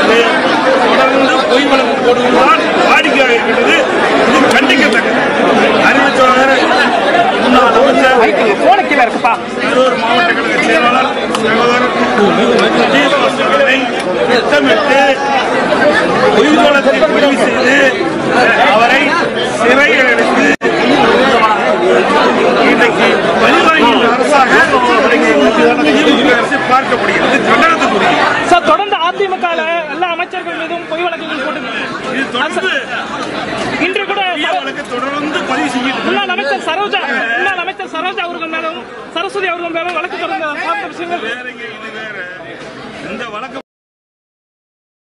மீது தொடர்ந்து பொய் வழக்கு போடுவதுதான் வாடிக்கையாக இருக்கிறது இது கண்டிக்கத்தக்கது அறிவிச்சவர் முன்னாள் அமைச்சர் போன கீழே இருக்குப்பா கரூர் மாவட்ட கழக செயலாளர் சகோதரர் விஜயபாஸ்கர் அவர்களை திட்டமிட்டு பொய் வழக்கை பதிவு செய்து அவரை சிறையில் அடைத்து இன்றைக்கு பழிவாங்கின்ற அரசாக திமுக அரசு பார்க்கப்படுகிறது கண்டனத்துக்குரியது சார் தொடர்ந்து அதிமுக எல்லா அமைச்சர்கள் மீதும் பொய் வழக்குகள் போட்டு இது தொடர்ந்து இன்று கூட பொய்யா வழக்கு தொடர்ந்து பதிவு செஞ்சுட்டு முன்னாள் அமைச்சர் சரோஜா முன்னாள் அமைச்சர் சரோஜா அவர்கள் மேலும் சரஸ்வதி அவர்கள் மேலும் வழக்கு தொடர்ந்த பார்த்த விஷயங்கள் வேறங்க இது வேற இந்த வழக்கு